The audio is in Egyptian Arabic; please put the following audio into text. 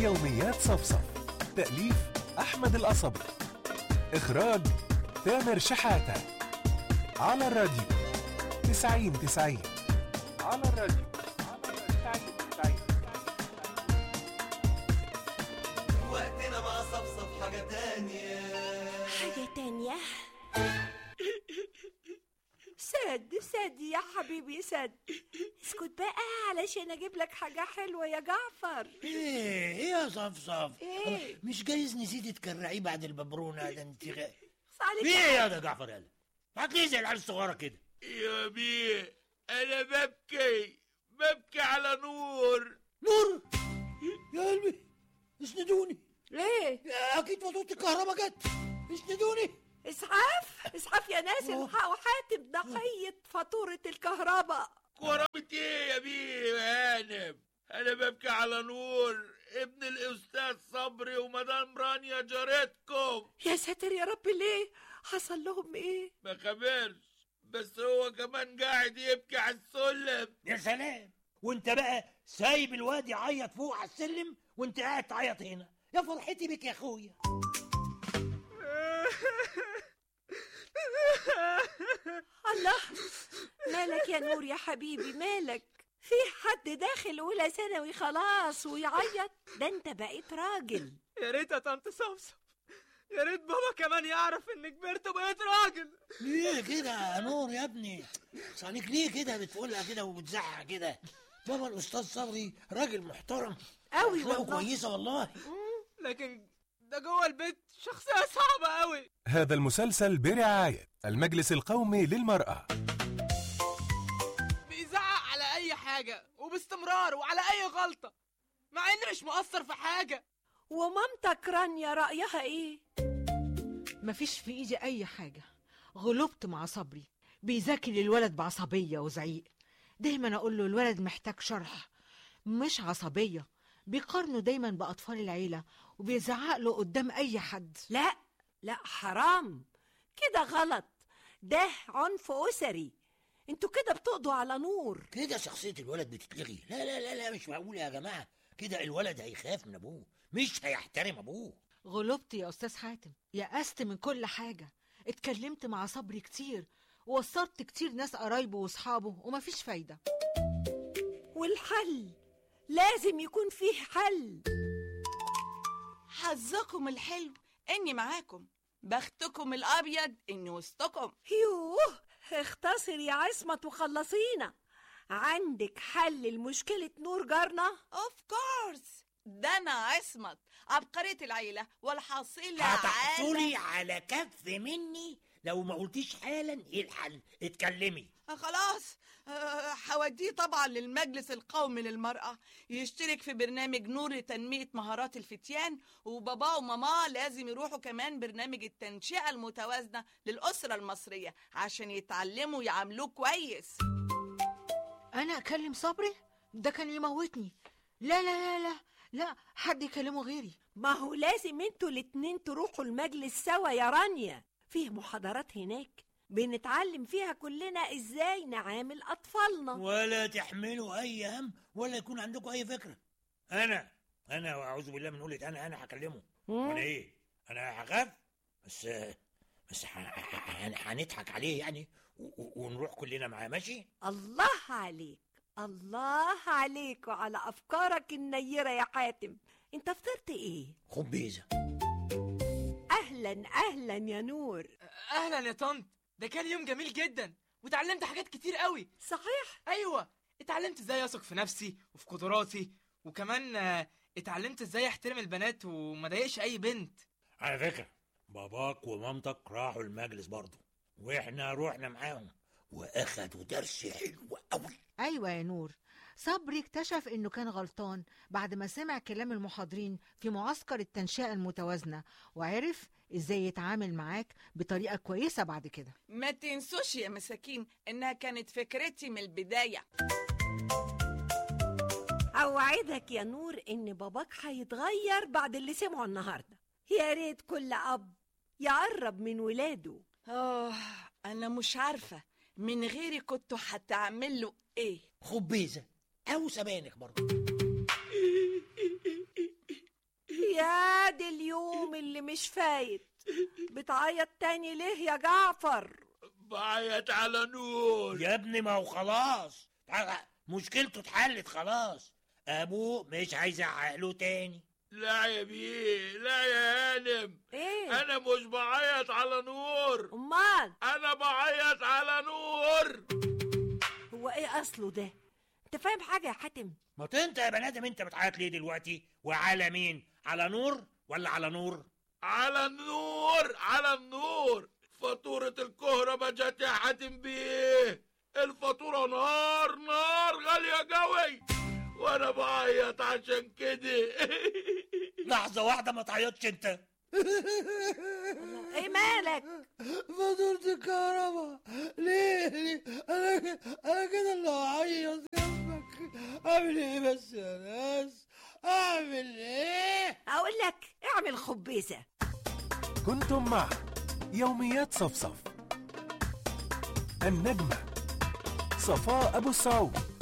يوميات صفصف تأليف أحمد القصبي إخراج تامر شحاتة على الراديو تسعين تسعين على الراديو وقتنا مع صفصف حاجة تانية حاجة تانية سد سد يا حبيبي سد اسكت بقى علشان اجيب لك حاجة حلوة يا جعفر ايه ايه يا صفصف إيه؟ مش جايز نسيتي تكرعيه بعد الببرونه ده انت غ... خص عليك ايه يا ده جعفر يالا معاك ليه زي العيال الصغيره كده يا بيه انا ببكي ببكي على نور نور يا قلبي اسندوني ليه اكيد فاتوره الكهرباء جت اسندوني اسعاف اسعاف يا ناس الحقوا حاتم ضحية فاتورة الكهرباء كرامة ايه يا بيه يا هانم انا ببكي على نور ابن الاستاذ صبري ومدام رانيا جارتكم يا ساتر يا رب ليه حصل لهم ايه ما خبرش بس هو كمان قاعد يبكي على السلم يا سلام وانت بقى سايب الواد يعيط فوق على السلم وانت قاعد تعيط هنا يا فرحتي بك يا اخويا الله مالك يا نور يا حبيبي مالك في حد داخل اولى ثانوي خلاص ويعيط ده انت بقيت راجل يا ريت يا طنط صفصف يا ريت بابا كمان يعرف اني كبرت وبقيت راجل ليه كده يا نور يا ابني صانيك ليه كده بتقولها كده وبتزعق كده بابا الاستاذ صبري راجل محترم أوي أخلاقه والله. كويسه والله لكن ده جوه البيت شخصية صعبة قوي هذا المسلسل برعاية المجلس القومي للمرأة بيزعق على اي حاجة وباستمرار وعلى اي غلطة مع اني مش مقصر في حاجة ومامتك رانيا رأيها ايه مفيش في ايدي اي حاجه غلبت مع صبري بيذاكر الولد بعصبيه وزعيق دايما اقول له الولد محتاج شرح مش عصبيه بيقارنه دايما باطفال العيله وبيزعق له قدام اي حد لا لا حرام كده غلط ده عنف أسري انتوا كده بتقضوا على نور كده شخصيه الولد بتتلغي لا لا لا لا مش معقول يا جماعه كده الولد هيخاف من ابوه مش هيحترم ابوه غلبت يا استاذ حاتم يأست من كل حاجه اتكلمت مع صبري كتير ووصلت كتير ناس قرايبه واصحابه ومفيش فايده والحل لازم يكون فيه حل حظكم الحلو اني معاكم بختكم الابيض اني وسطكم يوه اختصر يا عصمت وخلصينا عندك حل لمشكلة نور جارنا اوف كورس ده انا عصمت عبقرية العيلة والحصيلة هتحصلي على كف مني لو ما قلتيش حالا ايه الحل اتكلمي آه خلاص آه، هوديه طبعا للمجلس القومي للمرأة يشترك في برنامج نور لتنمية مهارات الفتيان وباباه وماماه لازم يروحوا كمان برنامج التنشئة المتوازنة للأسرة المصرية عشان يتعلموا يعاملوه كويس انا اكلم صبري ده كان يموتني لا لا لا لا لا حد يكلمه غيري ما هو لازم انتوا الاتنين تروحوا المجلس سوا يا رانيا فيه محاضرات هناك بنتعلم فيها كلنا ازاي نعامل اطفالنا ولا تحملوا اي هم ولا يكون عندكم اي فكره انا انا واعوذ بالله من قولة انا انا هكلمه وانا ايه انا هخاف بس بس ه- ه- ه- هنضحك عليه يعني و- و- ونروح كلنا معاه ماشي الله عليك الله عليك وعلى افكارك النيرة يا حاتم انت فطرت ايه خبيزه اهلا اهلا يا نور اهلا يا طنط ده كان يوم جميل جدا وتعلمت حاجات كتير قوي صحيح ايوه اتعلمت ازاي اثق في نفسي وفي قدراتي وكمان آه، اتعلمت ازاي احترم البنات وما ضايقش اي بنت على فكره باباك ومامتك راحوا المجلس برضه واحنا روحنا معاهم واخدوا درس حلو قوي ايوه يا نور صبري اكتشف انه كان غلطان بعد ما سمع كلام المحاضرين في معسكر التنشئه المتوازنه وعرف ازاي يتعامل معاك بطريقه كويسه بعد كده ما تنسوش يا مساكين انها كانت فكرتي من البداية اوعدك يا نور ان باباك هيتغير بعد اللي سمعه النهارده يا ريت كل اب يقرب من ولاده آه أنا مش عارفة من غيري كنتوا هتعملوا إيه خبيزه او سبانخ برضه مش فايت بتعيط تاني ليه يا جعفر بعيط على نور يا ابني ما هو خلاص مشكلته اتحلت خلاص ابوه مش هيزعق له تاني لا يا بيه لا يا هانم ايه انا مش بعيط على نور امال انا بعيط على نور هو ايه اصله ده انت فاهم حاجه يا حاتم ما انت يا بني ادم انت بتعيط ليه دلوقتي وعلى مين على نور ولا على نور على النور على النور فاتورة الكهرباء جت يا حاتم بيه الفاتورة نار نار غالية قوي وانا بعيط عشان كده لحظه واحده ما تعيطش انت ايه مالك فاتورة الكهرباء ليه ليه انا ك- انا كده اللي هعيط جنبك اعمل ايه بس يا ناس اعمل ايه اقول لك اعمل خبيزه كنتم مع يوميات صفصف النجمة صفاء أبو السعود